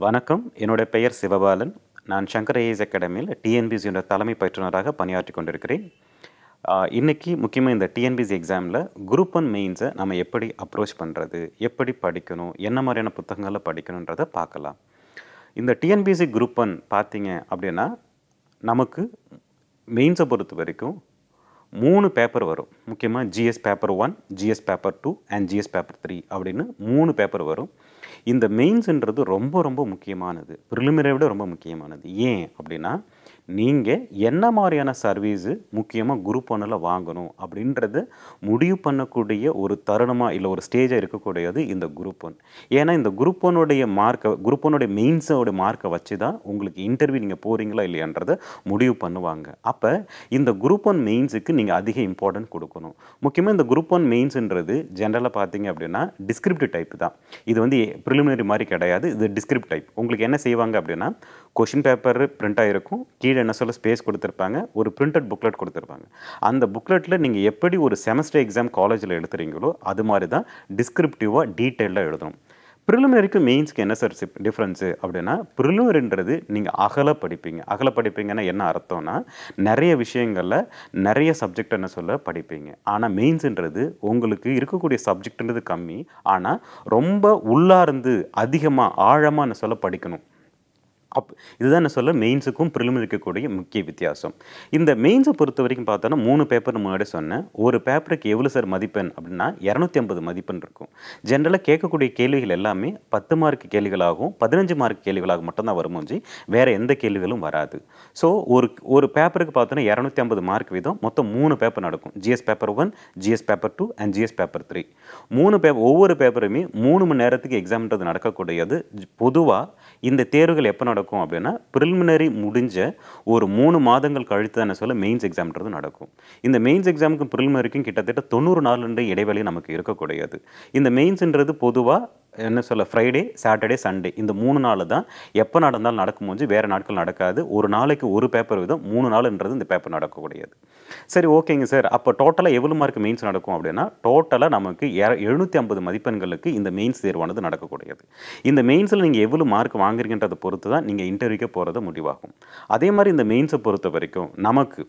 வணக்கம் என்னுடைய பெயர் சிவபாலன் நான் சங்கர் ஐஏஎஸ் அகாடமியில் டிஎன்பிசியோட தலைமை பயிற்றுனராக பணியாற்றி கொண்டிருக்கிறேன் ஆஹ் இன்னைக்கு முக்கியமாக இந்த டிஎன்பிசி எக்ஸாமில் குரூப் ஒன் மெயின்ஸை நம்ம எப்படி அப்ரோச் பண்ணுறது எப்படி படிக்கணும் என்ன மாதிரியான புத்தகங்களை படிக்கணுன்றதை பார்க்கலாம் இந்த டிஎன்பிசி குரூப் ஒன் பார்த்தீங்க அப்படின்னா நமக்கு மெயின்ஸை பொறுத்த வரைக்கும் மூணு பேப்பர் வரும் முக்கியமாக GS paper one GS paper two and GS paper three அப்படின்னு மூணு பேப்பர் வரும் இந்த மெயின்ஸுன்றது ரொம்ப ரொம்ப முக்கியமானது ப்ரிலிமினரை விட ரொம்ப முக்கியமானது ஏன் அப்படின்னா நீங்கள் என்ன மாதிரியான சர்வீஸு முக்கியமாக குரூப் ஒன்றில் வாங்கணும் அப்படின்றத முடிவு பண்ணக்கூடிய ஒரு தருணமாக இல்லை ஒரு ஸ்டேஜாக இருக்கக்கூடியது இந்த குரூப் ஒன் ஏன்னா இந்த குரூப் ஒன்னுடைய மார்க்கை குரூப் ஒன்னுடைய மெயின்ஸோட மார்க்கை வச்சு தான் உங்களுக்கு இன்டர்வியூ நீங்கள் போகிறீங்களா இல்லையான்றதை முடிவு பண்ணுவாங்க அப்போ இந்த குரூப் ஒன் மெயின்ஸுக்கு நீங்கள் அதிக இம்பார்ட்டன்ட் கொடுக்கணும் முக்கியமாக இந்த குரூப் ஒன் மெயின்ஸுன்றது ஜென்ரலாக பார்த்தீங்க அப்படின்னா டிஸ்கிரிப்டிவ் டைப் தான் இது வந்து ப்ரிலிமினரி மாதிரி கிடையாது இது டிஸ்கிரிப்ட் டைப் உங்களுக்கு என்ன செய்வாங்க அப்படின்னா கொஷின் பேப்பர் பிரிண்ட் ஆகிருக்கும் கீழே என்ன சொல்ல ஸ்பேஸ் கொடுத்துருப்பாங்க ஒரு பிரிண்டட் புக்லெட் கொடுத்துருப்பாங்க அந்த புக்லெட்டில் நீங்கள் எப்படி ஒரு செமஸ்டர் எக்ஸாம் காலேஜில் எழுதுறீங்களோ அது மாதிரி தான் டிஸ்கிரிப்டிவாக டீட்டெயிலாக எழுதணும் ப்ரிலிமினரிக்கு மெயின்ஸ்க்கு என்ன சார் டிஃப்ரென்ஸு அப்படின்னா ப்ரிலிமினரின்றது நீங்கள் அகல படிப்பீங்க அகல படிப்பீங்கன்னா என்ன அர்த்தம்னா நிறைய விஷயங்களில் நிறைய சப்ஜெக்ட் என்ன சொல்ல படிப்பீங்க ஆனால் மெயின்ஸுன்றது உங்களுக்கு இருக்கக்கூடிய சப்ஜெக்ட்ன்றது கம்மி ஆனால் ரொம்ப உள்ளார்ந்து அதிகமாக ஆழமாக என்ன சொல்ல படிக்கணும் அப் இதுதான் என்ன சொல்ல மெயின்ஸுக்கும் ப்ரிலிமினரி இருக்கக்கூடிய முக்கிய வித்தியாசம் இந்த மெயின்ஸை பொறுத்த வரைக்கும் பார்த்தோன்னா மூணு பேப்பர் முன்னாடி சொன்னேன் ஒரு பேப்பருக்கு எவ்வளோ சார் மதிப்பெண் அப்படின்னா இரநூத்தி ஐம்பது மதிப்பெண் இருக்கும் ஜென்ரலாக கேட்கக்கூடிய கேள்விகள் எல்லாமே பத்து மார்க் கேள்விகளாகவும் பதினஞ்சு மார்க் கேள்விகளாக மட்டும்தான் வருமோஞ்சி வேறு எந்த கேள்விகளும் வராது ஸோ ஒரு ஒரு பேப்பருக்கு பார்த்தோன்னா இரநூத்தி ஐம்பது மார்க் வீதம் மொத்தம் மூணு பேப்பர் நடக்கும் GS paper one GS paper two and GS paper three மூணு பேப்பர் ஒவ்வொரு பேப்பருமே மூணு மணி நேரத்துக்கு எக்ஸாம்ன்றது நடக்கக்கூடியது பொதுவாக இந்த தேர்வுகள் எப்போ நடக்கும் அப்படின்னா ப்ரிலிமினரி முடிஞ்ச ஒரு மூணு மாதங்கள் கழித்து தான் என்ன சொல்ல மெயின்ஸ் எக்ஸாம்ன்றது நடக்கும் இந்த மெயின்ஸ் எக்ஸாமுக்கும் ப்ரிலிமினரிக்கும் கிட்டத்தட்ட தொண்ணூறு நாளுன்ற இடைவெளி நமக்கு இருக்கக்கூடியது இந்த மெயின்ஸ்ன்றது பொதுவாக என்ன சொல்ல ஃப்ரைடே சாட்டர்டே சண்டே இந்த மூணு நாள் தான் எப்போ நடந்தாலும் நடக்கும்போது வேறு நாட்கள் நடக்காது ஒரு நாளைக்கு ஒரு பேப்பர் விதம் மூணு நாள்ன்றது இந்த பேப்பர் நடக்கக்கூடியது சரி ஓகேங்க சார் அப்போ டோட்டலாக எவ்வளோ மார்க் மெயின்ஸ் நடக்கும் அப்படின்னா டோட்டலாக நமக்கு எழுநூற்றி ஐம்பது மதிப்பெண்களுக்கு இந்த மெயின்ஸ் தேர்வானது நடக்கக்கூடியது இந்த மெயின்ஸில் நீங்கள் எவ்வளோ மார்க் வாங்குறீங்கன்றதை பொறுத்து தான் நீங்கள் இன்டர்வியூக்கே போகிறது முடிவாகும் அதே மாதிரி இந்த மெயின்ஸை பொறுத்த வரைக்கும் நமக்கு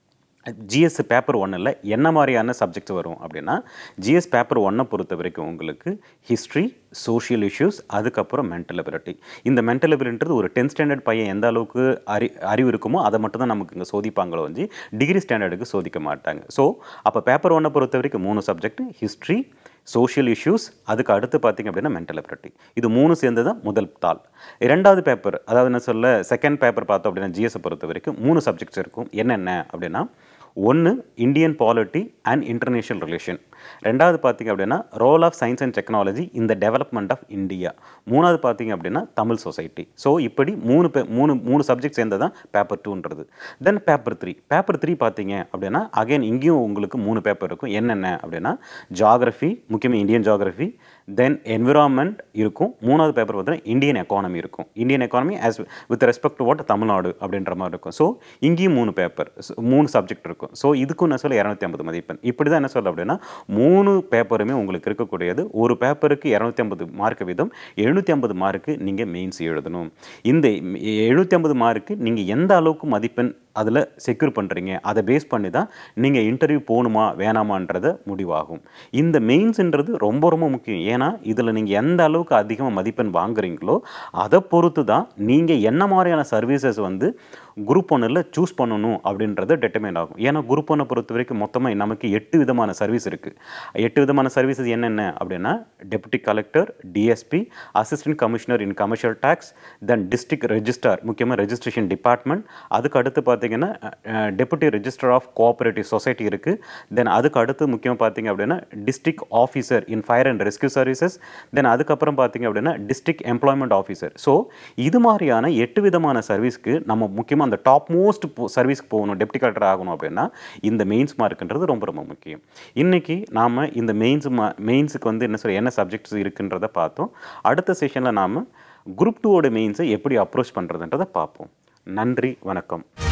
ஜிஎஸ் பேப்பர் ஒன்னில் என்ன மாதிரியான சப்ஜெக்ட்ஸ் வரும் அப்படின்னா ஜிஎஸ் பேப்பர் ஒன்னை பொறுத்த வரைக்கும் உங்களுக்கு ஹிஸ்ட்ரி சோஷியல் இஷ்யூஸ் அதுக்கப்புறம் மென்டல் எபிலிட்டி இந்த மென்டல் எபிலிட்டின்றது ஒரு டென்த் ஸ்டாண்டர்ட் பையன் எந்த அளவுக்கு அறி அறிவு இருக்குமோ அதை மட்டும் தான் நமக்கு இங்கே சோதிப்பாங்களோ வந்து டிகிரி ஸ்டாண்டர்டுக்கு சோதிக்க மாட்டாங்க ஸோ அப்போ பேப்பர் ஒன்னை பொறுத்த வரைக்கும் மூணு சப்ஜெக்ட் ஹிஸ்ட்ரி சோஷியல் இஷ்யூஸ் அதுக்கு அடுத்து பார்த்திங்க அப்படின்னா மென்டல் எபிலிட்டி இது மூணு சேர்ந்து தான் முதல் தாள் இரண்டாவது பேப்பர் அதாவது என்ன சொல்ல செகண்ட் பேப்பர் பார்த்தோம் அப்படின்னா ஜிஎஸை பொறுத்த வரைக்கும் மூணு சப்ஜெக்ட்ஸ் இருக்கும் என்னென்ன அப்படின்னா ஒன்று Indian polity and international relation ரெண்டாவது பார்த்திங்க அப்படின்னா role of science and technology இந்த டெவலப்மெண்ட் ஆஃப் இந்தியா மூணாவது பார்த்திங்க அப்படின்னா தமிழ் சொசைட்டி ஸோ இப்படி மூணு பே மூணு மூணு சப்ஜெக்ட் சேர்ந்தது தான் பேப்பர் டூன்றது then paper three paper three பார்த்தீங்க அப்படின்னா அகைன் இங்கேயும் உங்களுக்கு மூணு பேப்பர் இருக்கும் என்னென்ன அப்படின்னா ஜாகிரஃபி முக்கியமாக இந்தியன் ஜாகிரஃபி தென் என்விரான்மெண்ட் இருக்கும் மூணாவது பேப்பர் பார்த்தீங்கன்னா இந்தியன் எக்கானமி இருக்கும் Indian economy as with respect to what Tamil Nadu அப்படின்ற மாதிரி இருக்கும் ஸோ இங்கேயும் மூணு பேப்பர் மூணு சப்ஜெக்ட் இருக்கும் ஸோ இதுக்கும் என்ன சொல்ல இரநூத்தி ஐம்பது மதிப்பெண் இப்படி தான் என்ன சொல்ல அப்படின்னா மூணு பேப்பருமே உங்களுக்கு இருக்கக்கூடியது ஒரு பேப்பருக்கு இரநூத்தி ஐம்பது மார்க் வீதம் எழுநூற்றி ஐம்பது மார்க்கு நீங்கள் மெயின்ஸ் எழுதணும் இந்த எழுநூற்றி ஐம்பது மார்க்கு நீங்கள் எந்த அளவுக்கு மதிப்பெண் அதில் செக்யூர் பண்ணுறீங்க அதை பேஸ் பண்ணி தான் நீங்கள் இன்டர்வியூ போகணுமா வேணாமான்றத முடிவாகும் இந்த மெயின்ஸுன்றது ரொம்ப ரொம்ப முக்கியம் ஏன்னா இதில் நீங்கள் எந்த அளவுக்கு அதிகமாக மதிப்பெண் வாங்குறீங்களோ அதை பொறுத்து தான் நீங்கள் என்ன மாதிரியான சர்வீசஸ் வந்து குரூப் ஒன்றில் சூஸ் பண்ணணும் அப்படின்றத டெட்டர்மைன் ஆகும் ஏன்னா குரூப் ஒன்றை பொறுத்த வரைக்கும் மொத்தமாக நமக்கு எட்டு விதமான சர்வீஸ் இருக்குது எட்டு விதமான சர்வீசஸ் என்னென்ன அப்படின்னா deputy collector DSP assistant commissioner in commercial tax then district registrar முக்கியமாக ரெஜிஸ்ட்ரேஷன் டிபார்ட்மெண்ட் அதுக்கு அடுத்து பார்த்தீங்கன்னா deputy register of cooperative society இருக்குது தென் அதுக்கு அடுத்து முக்கியமாக பார்த்தீங்க அப்படின்னா district officer in fire and rescue services then அதுக்கப்புறம் பார்த்தீங்க அப்படின்னா டிஸ்ட்ரிக்ட் எம்ப்ளாய்மெண்ட் ஆஃபீஸர் ஸோ இது மாதிரியான எட்டு விதமான சர்வீஸ்க்கு நம்ம முக்கியமாக அந்த டாப் மோஸ்ட் சர்வீஸ்க்கு போகணும் டெப்டி கலெக்டர் ஆகணும் அப்படின்னா இந்த மெயின்ஸ் மார்க்குன்றது ரொம்ப ரொம்ப முக்கியம் இன்றைக்கி நாம் இந்த மெயின்ஸ் மா மெயின்ஸுக்கு வந்து என்ன சொல்ல என்ன சப்ஜெக்ட்ஸ் இருக்குன்றதை பார்த்தோம் அடுத்த செஷனில் நாம் குரூப் டூவோட மெயின்ஸை எப்படி அப்ரோச் பண்ணுறதுன்றதை பார்ப்போம் நன்றி வணக்கம்